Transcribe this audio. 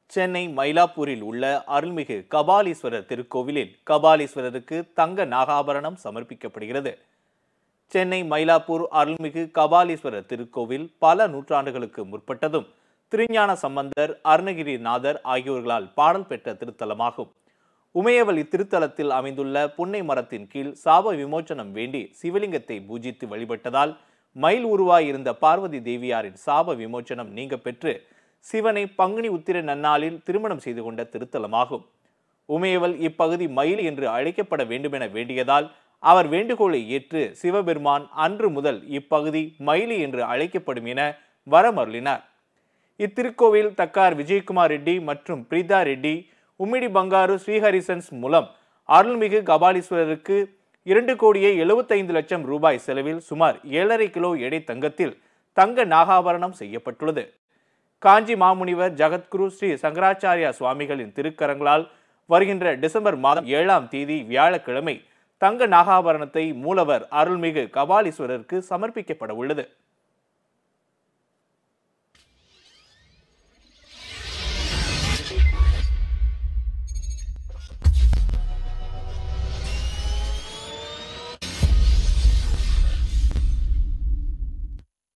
சென்னை மயிலாப்பூரில் உள்ள அருள்மிகு கபாலீஸ்வரர் திருக்கோவிலில் கபாலீஸ்வரருக்கு தங்க நாகாபரணம் சமர்ப்பிக்கப்படுகிறது சென்னை மயிலாப்பூர் அருள்மிகு கபாலீஸ்வரர் திருக்கோவில் பல நூற்றாண்டுகளுக்கு முற்பட்டதும் திருஞான சம்பந்தர் அருணகிரிநாதர் ஆகியோர்களால் பாடல் பெற்ற திருத்தலமாகும் உமையவல் இத்திருத்தலத்தில் அமைந்துள்ள புன்னை மரத்தின் கீழ் சாப விமோச்சனம் வேண்டி சிவலிங்கத்தை பூஜித்து வழிபட்டதால் மயில் உருவாய் இருந்த பார்வதி தேவியாரின் சாப விமோச்சனம் நீங்க பெற்று சிவனை பங்குனி உத்திர நன்னாளில் திருமணம் செய்து கொண்ட திருத்தலமாகும் உமையவல் இப்பகுதி மயில் என்று அழைக்கப்பட வேண்டுமென வேண்டியதால் அவர் வேண்டுகோளை ஏற்று சிவபெருமான் அன்று முதல் இப்பகுதி மயிலி என்று அழைக்கப்படும் என வரமருளினார் இத்திருக்கோவில் தக்கார் விஜயகுமார் ரெட்டி மற்றும் பிரீதா ரெட்டி உம்மிடி பங்காரு ஸ்ரீஹரிசன்ஸ் மூலம் அருள்மிகு கபாலீஸ்வரருக்கு இரண்டு கோடியே எழுபத்தைந்து லட்சம் ரூபாய் செலவில் சுமார் ஏழரை கிலோ எடை தங்கத்தில் தங்க நாகாபரணம் செய்யப்பட்டுள்ளது காஞ்சி மாமுனிவர் ஜகத்குரு ஸ்ரீ சங்கராச்சாரியா சுவாமிகளின் திருக்கரங்களால் வருகின்ற டிசம்பர் மாதம் ஏழாம் தேதி வியாழக்கிழமை தங்க நாகாபரணத்தை மூலவர் அருள்மிகு கபாலீஸ்வரருக்கு சமர்ப்பிக்கப்பட உள்ளது